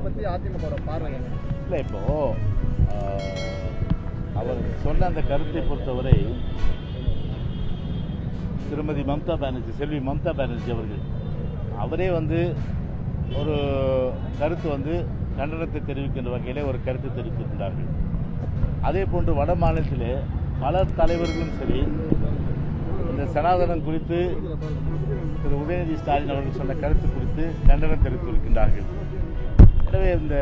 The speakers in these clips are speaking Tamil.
பத்தி அதிமுக பார்வை என்ன இல்லை இப்போ ஆஹ், அவர் சொன்ன அந்த கருத்தை பொறுத்தவரை திருமதி மம்தா பானர்ஜி செல்வி மம்தா பானர்ஜி அவர்கள் அவரே வந்து ஒரு கருத்து வந்து கண்டனத்தை தெரிவிக்கின்ற வகையிலே ஒரு கருத்து தெரிவித்திருக்கிறார்கள் அதே போன்று வட மாநிலத்திலே பல தலைவர்களும் சரி இந்த சனாதனம் குறித்து திரு உதயநிதி ஸ்டாலின் அவர்கள் சொன்ன கருத்து குறித்து கண்டனம் தெரிவித்திருக்கின்றார்கள் எனவே இந்த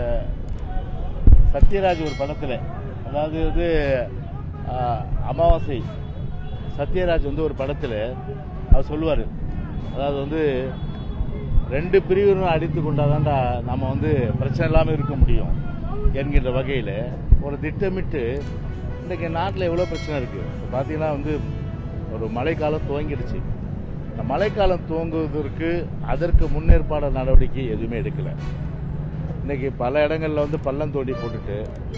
சத்யராஜ் ஒரு படத்தில் அதாவது வந்து ஆஹ், அமாவாசை சத்யராஜ் வந்து ஒரு படத்தில் அவர் சொல்லுவார் அதாவது வந்து ரெண்டு பிரிவினரும் அடித்து கொண்டாதான்டா நம்ம வந்து பிரச்சனை இல்லாமல் இருக்க முடியும் என்கின்ற வகையில் ஒரு திட்டமிட்டு இன்றைக்கி நாட்டில் எவ்வளோ பிரச்சனை இருக்குது இப்போ பார்த்தீங்கன்னா வந்து ஒரு மழைக்காலம் துவங்கிடுச்சு இந்த மழைக்காலம் துவங்குவதற்கு அதற்கு முன்னேற்பாடு நடவடிக்கை எதுவுமே எடுக்கலை இன்றைக்கி பல இடங்களில் வந்து பள்ளம் தோண்டி போட்டுட்டு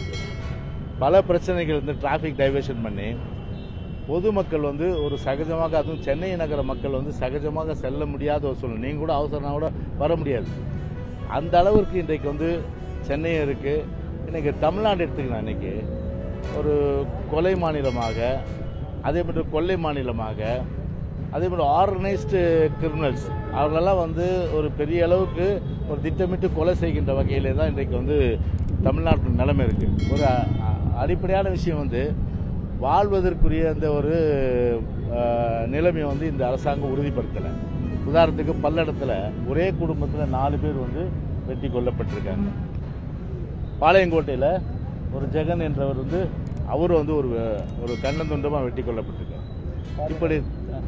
பல பிரச்சனைகள் வந்து டிராஃபிக் டைவர்ஷன் பண்ணி பொதுமக்கள் வந்து ஒரு சகஜமாக அதுவும் சென்னை நகர மக்கள் வந்து சகஜமாக செல்ல முடியாத ஒரு சூழ்நிலை நீங்கள் கூட அவசரம்னா கூட வர முடியாது அந்த அளவிற்கு இன்றைக்கு வந்து சென்னை இருக்குது இன்றைக்கி தமிழ்நாடு எடுத்துக்கலாம் இன்றைக்கி ஒரு கொலை மாநிலமாக அதே மாதிரி கொள்ளை மாநிலமாக அதே மாதிரி ஆர்கனைஸ்டு கிரிமினல்ஸ் அவர்களெல்லாம் வந்து ஒரு பெரிய அளவுக்கு ஒரு திட்டமிட்டு கொலை செய்கின்ற வகையிலே தான் இன்றைக்கு வந்து தமிழ்நாட்டு நிலைமை இருக்குது ஒரு அ- அ- அடிப்படையான விஷயம் வந்து வாழ்வதற்குரிய அந்த ஒரு அஹ், நிலைமையை வந்து இந்த அரசாங்கம் உறுதிப்படுத்தலை உதாரணத்துக்கு பல்லடத்தில் ஒரே குடும்பத்தில் நாலு பேர் வந்து வெட்டி கொல்லப்பட்டிருக்காங்க பாளையங்கோட்டையில் ஒரு ஜெகன் என்றவர் வந்து அவரும் வந்து ஒரு ஒரு கண்ணந்துண்டமாக வெட்டி கொல்லப்பட்டிருக்கார் இப்படி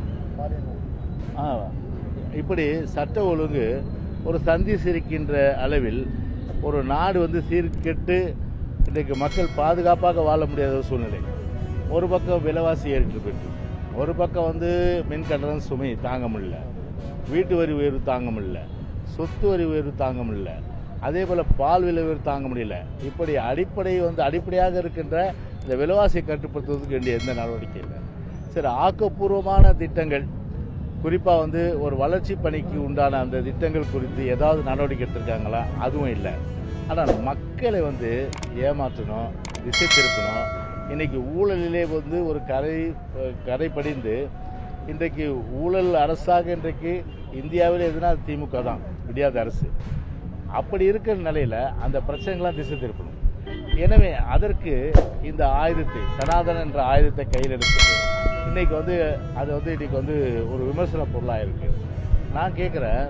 ஆ, இப்படி சட்ட ஒழுங்கு ஒரு சந்தி சிரிக்கின்ற அளவில் ஒரு நாடு வந்து சீர்கெட்டு இன்றைக்கு மக்கள் பாதுகாப்பாக வாழ முடியாத ஒரு சூழ்நிலை ஒரு பக்கம் விலைவாசி ஏறிட்டு போயிட்டு ஒரு பக்கம் வந்து மின் கட்டணம் சுமை தாங்க முடியல வீட்டு வரி உயர்வு தாங்க முடியல சொத்து வரி உயர்வு தாங்க முடியல அதே போல் பால் விலை உயர்வு தாங்க முடியல இப்படி அடிப்படை வந்து அடிப்படையாக இருக்கின்ற இந்த விலைவாசியை கட்டுப்படுத்துவதற்கு வேண்டிய எந்த நடவடிக்கை இல்லை சரி ஆக்கப்பூர்வமான திட்டங்கள் குறிப்பாக வந்து ஒரு வளர்ச்சி பணிக்கு உண்டான அந்த திட்டங்கள் குறித்து ஏதாவது நடவடிக்கை எடுத்திருக்காங்களா அதுவும் இல்லை ஆனால் மக்களை வந்து ஏமாற்றணும் திசை திருப்பணும் இன்னைக்கு ஊழலிலே வந்து ஒரு கரை அஹ், கரை படிந்து இன்றைக்கு ஊழல் அரசாக இன்றைக்கு இந்தியாவில் எதுனா அது திமுக தான் விடியாத அரசு அப்படி இருக்கிற நிலையில அந்த பிரச்சனைகள்லாம் திசை திருப்பணும் எனவே அதற்கு இந்த ஆயுதத்தை சனாதன என்ற ஆயுதத்தை கையில் எடுத்துட்டு இன்னைக்கு வந்து அது வந்து இன்னைக்கு வந்து ஒரு விமர்சன பொருளாக இருக்கு நான் கேட்குறேன்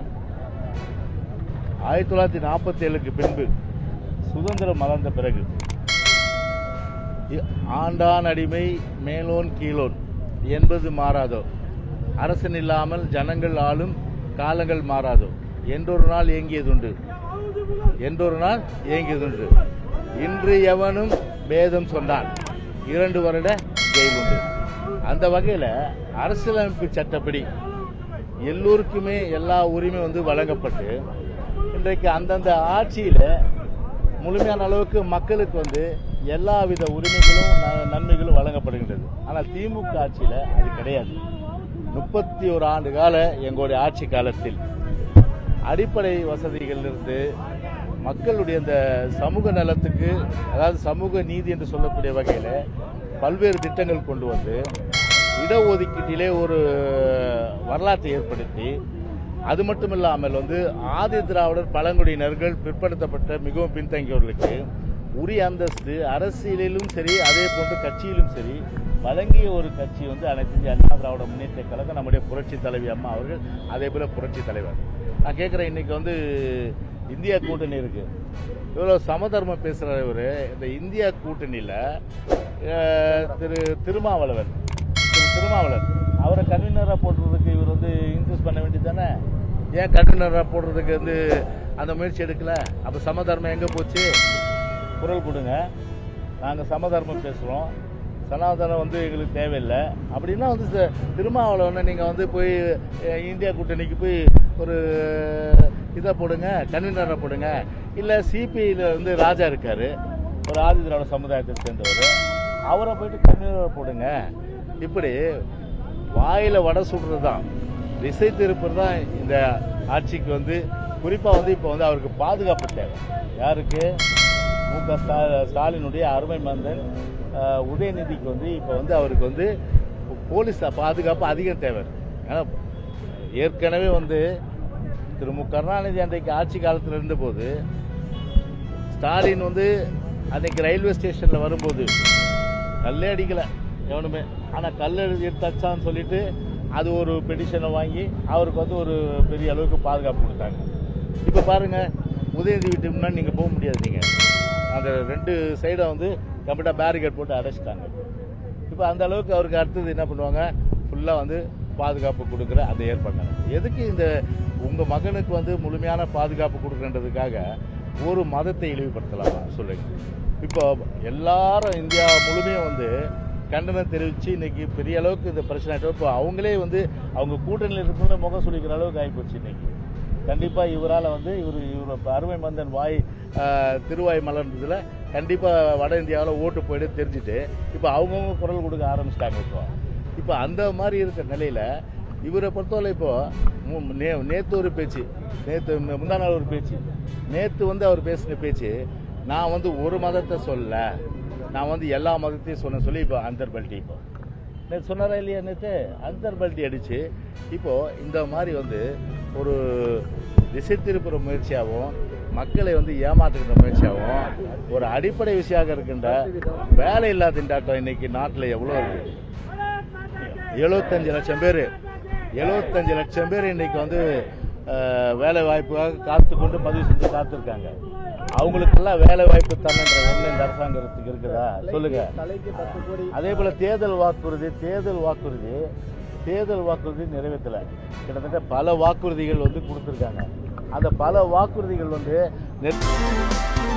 ஆயிரத்தி தொள்ளாயிரத்தி நாற்பத்தி ஏழுக்கு பின்பு சுதந்திரம் மலர்ந்த பிறகு இ- ஆண்டான் அடிமை மேலோன் கீழோன் என்பது மாறாதோ அரசன் இல்லாமல் ஜனங்கள் ஆளும் காலங்கள் மாறாதோ என்றொரு நாள் ஏங்கியதுண்டு என்றொரு நாள் ஏங்கியதுண்டு இன்று எவனும் வேதம் சொன்னான் இரண்டு வருட ஜெயில் உண்டு அந்த வகையில் அரசியலமைப்பு சட்டப்படி எல்லோருக்குமே எல்லா உரிமையும் வந்து வழங்கப்பட்டு இன்றைக்கு அந்தந்த ஆட்சியில் முழுமையான அளவுக்கு மக்களுக்கு வந்து எல்லாவித உரிமைகளும் ந- நன்மைகளும் வழங்கப்படுகின்றது ஆனால் திமுக ஆட்சியில் அது கிடையாது முப்பத்தி ஒரு ஆண்டு கால எங்களுடைய ஆட்சி காலத்தில் அடிப்படை வசதிகளிலிருந்து மக்களுடைய அந்த சமூக நலத்துக்கு அதாவது சமூக நீதி என்று சொல்லக்கூடிய வகையில் பல்வேறு திட்டங்கள் கொண்டு வந்து இடஒதுக்கீட்டிலே ஒரு வரலாற்றை ஏற்படுத்தி அது மட்டும் இல்லாமல் வந்து ஆதி திராவிடர் பழங்குடியினர்கள் பிற்படுத்தப்பட்ட மிகவும் பின்தங்கியவர்களுக்கு உரிய அந்தஸ்து அரசியலிலும் சரி அதே போன்று கட்சியிலும் சரி வழங்கிய ஒரு கட்சி வந்து அனைத்து இந்திய அண்ணா திராவிட முன்னேற்ற கழகம் நம்முடைய புரட்சி தலைவி அம்மா அவர்கள் அதே போல புரட்சி தலைவர் நான் கேட்குறேன் இன்னைக்கு வந்து இந்தியா கூட்டணி இருக்கு இவ்வளோ சமதர்மம் பேசுகிற இவர் இந்த இந்தியா கூட்டணியில் திரு திருமாவளவன் திரு திருமாவளவன் அவரை கன்வீனராக போடுறதுக்கு இவர் வந்து இன்க்ரீஸ் பண்ண வேண்டியது தானே ஏன் கன்வீனராக போடுறதுக்கு வந்து அந்த முயற்சி எடுக்கல அப்போ சமதர்மம் எங்கே போச்சு குரல் கொடுங்க நாங்கள் சமதர்மம் பேசுகிறோம் சனாதனம் வந்து எங்களுக்கு தேவையில்லை அப்படின்னா வந்து ச- திருமாவளவனை நீங்கள் வந்து போய் அஹ், இந்தியா கூட்டணிக்கு போய் ஒரு இதை போடுங்க கன்வீனரை போடுங்க இல்லை சிபிஐயில் வந்து ராஜா இருக்கார் ஒரு ஆதி திராவிட சமுதாயத்தை சேர்ந்தவர் அவரை போயிட்டு கன்வீனரை போடுங்க இப்படி வாயில் வடை சுடுறது தான் திசை திருப்புறது தான் இந்த ஆட்சிக்கு வந்து குறிப்பாக வந்து இப்போ வந்து அவருக்கு பாதுகாப்பு தேவை யாருக்கு மு க ஸ்டா- ஸ்டாலினுடைய அருமை மந்தன் அஹ், உதயநிதிக்கு வந்து இப்போ வந்து அவருக்கு வந்து போலீஸ் பாதுகாப்பு அதிகம் தேவை ஏன்னா ஏற்கனவே வந்து திரு மு கருணாநிதி அன்றைக்கு ஆட்சி காலத்தில் இருந்தபோது ஸ்டாலின் வந்து அன்னைக்கு ரயில்வே ஸ்டேஷனில் வரும்போது கல்லே அடிக்கலை எவனுமே ஆனால் கல் எடுத்தாச்சான்னு சொல்லிட்டு அது ஒரு பெட்டிஷனை வாங்கி அவருக்கு வந்து ஒரு பெரிய அளவுக்கு பாதுகாப்பு கொடுத்தாங்க இப்போ பாருங்கள் உதயநிதி வீட்டுக்கு முன்னாடி நீங்கள் போக முடியாது நீங்கள் அந்த ரெண்டு சைடை வந்து கம்ப்ளீட்டாக பேரிகேட் போட்டு அடைச்சிட்டாங்க இப்போ அந்த அளவுக்கு அவருக்கு அடுத்தது என்ன பண்ணுவாங்க ஃபுல்லாக வந்து பாதுகாப்பு கொடுக்குற அந்த ஏற்பாடு எதுக்கு இந்த உங்கள் மகனுக்கு வந்து முழுமையான பாதுகாப்பு கொடுக்குறன்றதுக்காக ஒரு மதத்தை இழிவுபடுத்தலாமா சொல்லுங்க இப்போ எல்லாரும் இந்தியா முழுமையும் வந்து கண்டனம் தெரிவித்து இன்னைக்கு பெரிய அளவுக்கு இந்த பிரச்சனை ஆயிட்டு இப்போ அவங்களே வந்து அவங்க கூட்டணியில் இருக்கும்போது முகம் சுளிக்கிற அளவுக்கு ஆகிப்போச்சு இன்னைக்கு கண்டிப்பாக இவரால் வந்து இவர் இவர் இப்ப அருமை மந்தன் வாய் ஆஹ், திருவாய் மலர்ந்ததில் கண்டிப்பாக வட இந்தியாவில் ஓட்டு போயிட்டு தெரிஞ்சுட்டு இப்போ அவங்கவுங்க குரல் கொடுக்க ஆரம்பிச்சிட்டாங்க இப்போ இப்போ அந்த மாதிரி இருக்கிற நிலையில் இவரை பொறுத்தவரை இப்போ மு- நே நேற்று ஒரு பேச்சு நேற்று முந்தா நாள் ஒரு பேச்சு நேற்று வந்து அவர் பேசின பேச்சு நான் வந்து ஒரு மதத்தை சொல்ல நான் வந்து எல்லா மதத்தையும் சொன்ன சொல்லி இப்போ அந்தர் பல்ட்டி இப்போ நேற்று சொன்னாரா இல்லையா நேற்று அந்தர் பல்ட்டி அடித்து இப்போ இந்த மாதிரி வந்து ஒரு திசை திருப்புற முயற்சியாகவும் மக்களை வந்து ஏமாற்றுகிற முயற்சியாகவும் ஒரு அடிப்படை விஷயமாக இருக்கின்ற வேலை இல்லாத திண்டாட்டம் இன்னைக்கு நாட்டில் எவ்வளோ இருக்குது எழுபத்தஞ்சு லட்சம் பேர் எழுபத்தஞ்சு லட்சம் பேர் இன்னைக்கு வந்து அஹ், வேலை வாய்ப்புக்காக காத்து கொண்டு பதிவு செஞ்சு காத்திருக்காங்க அவங்களுக்கெல்லாம் வேலை வாய்ப்பு தரணுன்ற எண்ணம் இந்த அரசாங்கத்துக்கு இருக்குதா சொல்லுங்க தலைக்கு பத்து கோடி அதே போல தேர்தல் வாக்குறுதி தேர்தல் வாக்குறுதி தேர்தல் வாக்குறுதி நிறைவேற்றல கிட்டத்தட்ட பல வாக்குறுதிகள் வந்து கொடுத்துருக்காங்க அந்த பல வாக்குறுதிகள் வந்து நெற்-